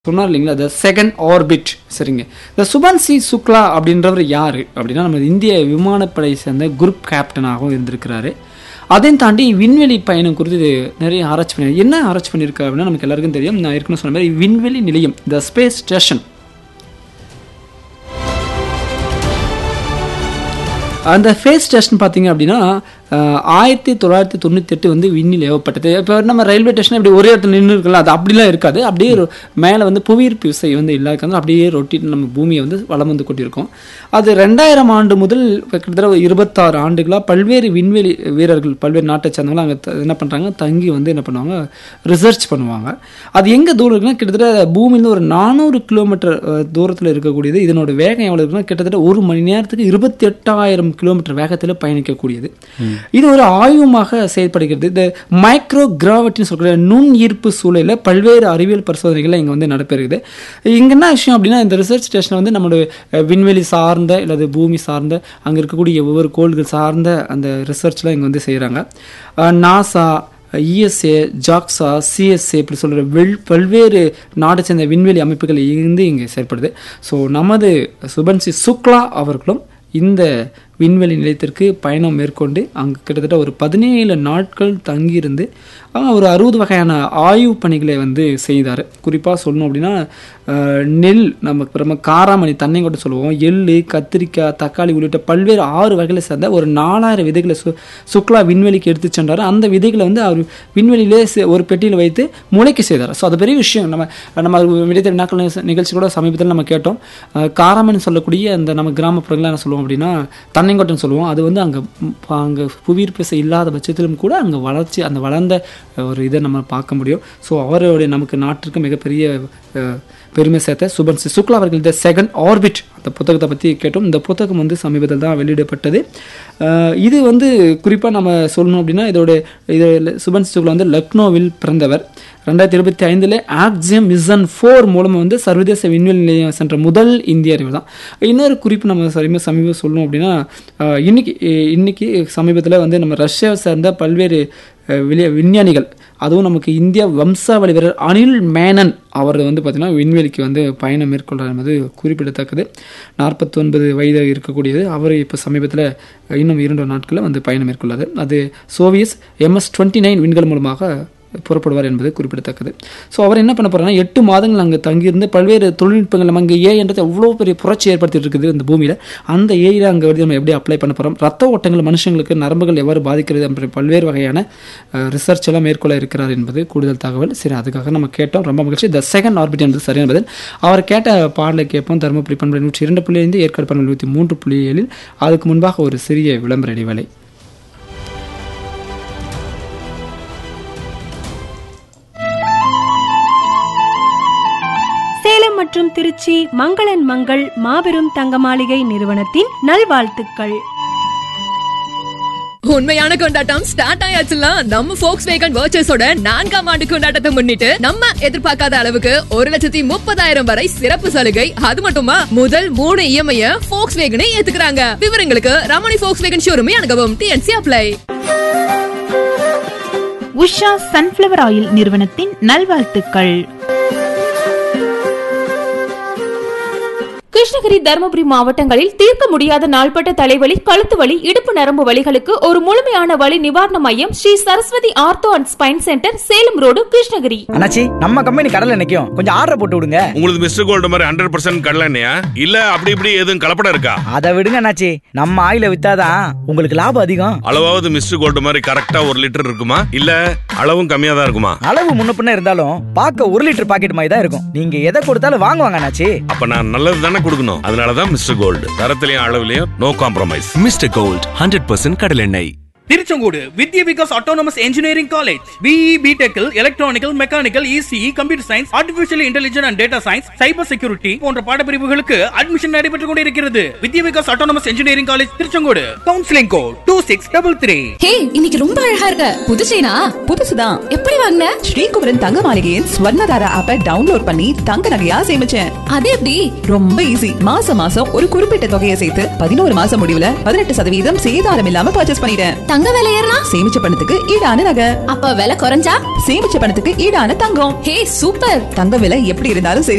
சொன்னார் இல்லைங்களா the second orbit சரிங்க இந்த சுபன் சி சுக்லா அப்படின்றவர் யார் அப்படின்னா நம்ம இந்திய விமானப்படை சேர்ந்த குரூப் கேப்டனாகவும் இருந்திருக்கிறாரு அதையும் தாண்டி விண்வெளி பயணம் குறித்து நிறைய ஆராய்ச்சி பண்ணி என்ன ஆராய்ச்சி பண்ணியிருக்காரு அப்படின்னா நமக்கு எல்லாருக்கும் தெரியும் நான் ஏற்கனவே சொன்ன மாதிரி விண்வெளி நிலையம் த ஸ்பேஸ் ஸ்டேஷன் அந்த ஃபேஸ் ஸ்டேஷன் பார்த்தீங்க அப்படின்னா அஹ், ஆயிரத்தி தொள்ளாயிரத்தி தொண்ணூற்றி எட்டு வந்து விண்ணில் ஏவப்பட்டது இப்போ நம்ம ரயில்வே ஸ்டேஷன் இப்படி ஒரே இடத்துல நின்று இருக்கலாம் அது அப்படிலாம் இருக்காது அப்படியே ரொ- மேலே வந்து புவியீர்ப்பு விசை வந்து இல்லாத அப்படியே ரொட்டிட்டு நம்ம பூமியை வந்து வளம் வந்து கொண்டிருக்கோம் அது ரெண்டாயிரம் ஆண்டு முதல் இப்ப கிட்டத்தட்ட ஒரு இருபத்தாறு ஆண்டுகளாக பல்வேறு விண்வெளி வீரர்கள் பல்வேறு நாட்டை சேர்ந்தவங்க அங்கே என்ன பண்ணுறாங்க தங்கி வந்து என்ன பண்ணுவாங்க ரிசர்ச் பண்ணுவாங்க அது எங்கே தூரம் இருக்குன்னா கிட்டத்தட்ட பூமியிலேருந்து ஒரு நானூறு கிலோமீட்டர் தூரத்தில் இருக்கக்கூடியது இதனோட வேகம் எவ்வளோ இருக்குன்னா கிட்டத்தட்ட ஒரு மணி நேரத்துக்கு இருபத்தி எட்டாயிரம் கிலோமீட்டர் வேகத்தில் பயணிக்கக்கூடியது இது ஒரு ஆய்வமாக செயல்படுகிறது இந்த மைக்ரோ கிராவிட்டின்னு சொல்லக்கூடிய நுண் ஈர்ப்பு சூழலில் பல்வேறு அறிவியல் பரிசோதனைகள் இங்கே வந்து நடைபெறுகிறது இங்கே என்ன விஷயம் அப்படின்னா இந்த ரிசர்ச் ஸ்டேஷன் வந்து நம்மளுடைய அஹ், விண்வெளி சார்ந்த அல்லது பூமி சார்ந்த அங்கே இருக்கக்கூடிய ஒவ்வொரு கோள்கள் சார்ந்த அந்த ரிசர்ச்லாம் இங்கே வந்து செய்கிறாங்க நாசா இஎஸ்ஏ ஜாக்ஸா சிஎஸ்ஏ இப்படி சொல்கிற வெள் பல்வேறு நாடு சேர்ந்த விண்வெளி அமைப்புகள் இருந்து இங்கே செயல்படுது ஸோ நமது சுபன்சி சுக்லா அவர்களும் இந்த விண்வெளி நிலையத்திற்கு பயணம் மேற்கொண்டு அங்கு கிட்டத்தட்ட ஒரு பதினேழு நாட்கள் தங்கியிருந்து அங்க ஒரு அறுபது வகையான ஆய்வு பணிகளை வந்து செய்தார் குறிப்பாக சொல்லணும் அப்படின்னா அஹ், நெல் நமக்கு நம்ம காராமணி தண்ணிங்கொட்டை சொல்லுவோம் எள்ளு கத்திரிக்காய் தக்காளி உள்ளிட்ட பல்வேறு ஆறு வகைகளை சேர்ந்த ஒரு நாலாயிரம் விதைகளை சு சுக்லா விண்வெளிக்கு எடுத்து சென்றார் அந்த விதைகளை வந்து அவர் விண்வெளியிலே செ- ஒரு பெட்டியில் வைத்து முளைக்க செய்தார் ஸோ அது பெரிய விஷயம் நம்ம நம்ம விடைத்த வினாக்கள் நிகழ்ச்சி- நிகழ்ச்சி கூட சமீபத்தில் நம்ம கேட்டோம் அஹ், காராமணி சொல்லக்கூடிய அந்த நம்ம கிராமப்புறங்களில் என்ன சொல்லுவோம் அப்படின்னா தண்ணிங்கொட்டைன்னு சொல்லுவோம் அது வந்து அங்கே அங்கே புவியீர்ப்பு விசை இல்லாத பட்சத்திலும் கூட அங்கே வளர்ச்சி அந்த வளர்ந்த அஹ், ஒரு இதை நம்ம பார்க்க முடியும் ஸோ அவருடைய நமக்கு நாட்டிற்கு மிகப்பெரிய அஹ், பெருமை சேர்த்த சுபன் சி சுக்லா அவர்கள் த செகண்ட் ஆர்பிட் அந்த புத்தகத்தை பற்றி கேட்டோம் இந்த புத்தகம் வந்து சமீபத்தில் தான் வெளியிடப்பட்டது அஹ், இது வந்து குறிப்பாக நம்ம சொல்லணும் அப்படின்னா இதோட இது சுபன் சி சுக்லா வந்து லக்னோவில் பிறந்தவர் ரெண்டாயிரத்தி இருபத்தி ஐந்தில் ஆக்சியம் மிஷன் ஃபோர் மூலம் வந்து சர்வதேச விண்வெளி நிலையம் சென்ற முதல் இந்தியர் இவர் தான் இன்னொரு குறிப்பு நம்ம சமீப சமீபம் சொல்லணும் அப்படின்னா அஹ், இன்னைக்கு அஹ், இன்னைக்கு சமீபத்தில் வந்து நம்ம ரஷ்யாவை சேர்ந்த பல்வேறு அஹ், வெளிய விஞ்ஞானிகள் அதுவும் நமக்கு இந்திய வம்சாவளி வீரர் அனில் மேனன் அவர் வந்து பார்த்திங்கன்னா விண்வெளிக்கு வந்து பயணம் மேற்கொள்கிறார் என்பது குறிப்பிடத்தக்கது நாற்பத்தொன்பது வயது இருக்கக்கூடியது அவர் இப்போ சமீபத்தில் இன்னும் இரண்டு நாட்களில் வந்து பயணம் மேற்கொள்ளாது அது சோவியஸ் எம்எஸ் டுவெண்ட்டி நைன் விண்கல் மூலமாக புறப்படுவார் என்பது குறிப்பிடத்தக்கது ஸோ அவர் என்ன பண்ண போறாருன்னா எட்டு மாதங்கள் அங்கே தங்கியிருந்து பல்வேறு தொழில்நுட்பங்கள் நம்ம அங்கே ஏன்றது அவ்வளோ பெரிய புரட்சி ஏற்படுத்திட்டு இருக்குது இந்த பூமியில் அந்த ஏயில் அங்கே வந்து நம்ம எப்படி அப்ளை பண்ண போகிறோம் ரத்த ஓட்டங்கள் மனுஷங்களுக்கு நரம்புகள் எவ்வாறு பாதிக்கிறது என்ற பல்வேறு வகையான ரிசர்ச் எல்லாம் மேற்கொள்ள இருக்கிறார் என்பது கூடுதல் தகவல் சரி அதுக்காக நம்ம கேட்டோம் ரொம்ப மகிழ்ச்சி த செகண்ட் ஆர்பிட் என்பது சரியான பதில் அவர் கேட்ட பாடலை கேட்போம் தருமபுரி பண்பு நூற்றி இரண்டு புள்ளி ஐந்து ஏற்காடு பண்பு நூற்றி மூன்று புள்ளி ஏழில் அதுக்கு முன்பாக ஒரு சிறிய விளம்பர இடைவேளை சேலம் மற்றும் திருச்சி மங்களன் மங்கள் மாபெரும் தங்க மாளிகை நிறுவனத்தின் நல்வாழ்த்துக்கள் உண்மையான கொண்டாட்டம் ஸ்டார்ட் ஆயாச்சுல நம்ம ஃபோக்ஸ் வேகன் வர்ச்சஸோட நான்காம் ஆண்டு கொண்டாட்டத்தை முன்னிட்டு நம்ம எதிர்பார்க்காத அளவுக்கு ஒரு லட்சத்தி முப்பதாயிரம் வரை சிறப்பு சலுகை அது மட்டுமா முதல் மூணு இஎம்ஐ ஃபோக்ஸ் வேகனை ஏத்துக்கிறாங்க விவரங்களுக்கு ரமணி ஃபோக்ஸ் வேகன் ஷோரூமே அணுகவும் T and C apply Usha sunflower oil நிறுவனத்தின் நல்வாழ்த்துக்கள் கிருஷ்ணகிரி தருமபுரி மாவட்டங்களில் தீர்க்க முடியாத நாள்பட்ட தலைவலி கழுத்து வலி இடுப்பு நரம்பு வலிகளுக்கு ஒரு முழுமையான வலி நிவாரண மையம் Shri Saraswati ortho and spine centre Salem road Krishnagiri அண்ணாச்சி நம்ம கம்பெனி கடல்ல நிக்கும் கொஞ்சம் ஆர்டர் போட்டு விடுங்க உங்களுக்கு மிஸ்டர் கோல்டு மாதிரி ஹண்ட்ரட் பர்சன்ட் கடல எண்ணெயா இல்ல அப்படி இப்படி எதுவும் கலப்படம் இருக்கா அதை விடுங்க அண்ணாச்சி நம்ம ஆயில வித்தாதான் உங்களுக்கு லாபம் அதிகம் அளவாவது மிஸ்டர் கோல்டு மாதிரி கரெக்டா ஒரு லிட்டர் இருக்குமா இல்ல அளவும் கம்மியா தான் இருக்குமா அளவு முன்ன பின்ன இருந்தாலும் பார்க்க ஒரு லிட்டர் பாக்கெட் மாதிரி தான் இருக்கும் நீங்க எதை கொடுத்தாலும் வாங்குவாங்க அண்ணாச்சி அப்ப நான் நல்லது தானே கொடுக்கணும் அதனாலதான் மிஸ்டர் கோல்டு தரத்திலையும் அளவுலயும் no compromise mister gold hundred percent கடலெண்ணெய் Tiruchengode Vidya Vikas autonomous engineering college B E பிடெக்கில் electrical mechanical E C E computer science artificial intelligence and data science cyber security போன்ற பாடப்பிரிவுகளுக்கு அட்மிஷன் நடைபெற்றுக் கொண்டிருக்கிறது Vidya Vikas autonomous engineering college Tiruchengode counselling code two six double three hey இன்னைக்கு ரொம்ப அழகா இருக்க புது செயினா புதுசுதான் எப்படி வாங்கின ஸ்ரீகுமரன் தங்க மாளிகையின் ஸ்வர்ணதாரா ஆப்பை டவுன்லோட் பண்ணி தங்க நகையா சேமிச்சேன் அது எப்படி ரொம்ப ஈஸி மாசம் மாசம் ஒரு குறிப்பிட்ட தொகையை சேர்த்து பதினோரு மாசம் முடிவுல பதினெட்டு சதவீதம் சேதாரம் இல்லாம பர்ச்சேஸ் பண்ணிட்டேன் தங்க விலை ஏறனா சேமிச்ச பணத்துக்கு ஈடான நகை அப்ப விலை குறைஞ்சா சேமிச்ச பணத்துக்கு ஈடான தங்கம் ஹே சூப்பர் தங்க விலை எப்படி இருந்தாலும் சரி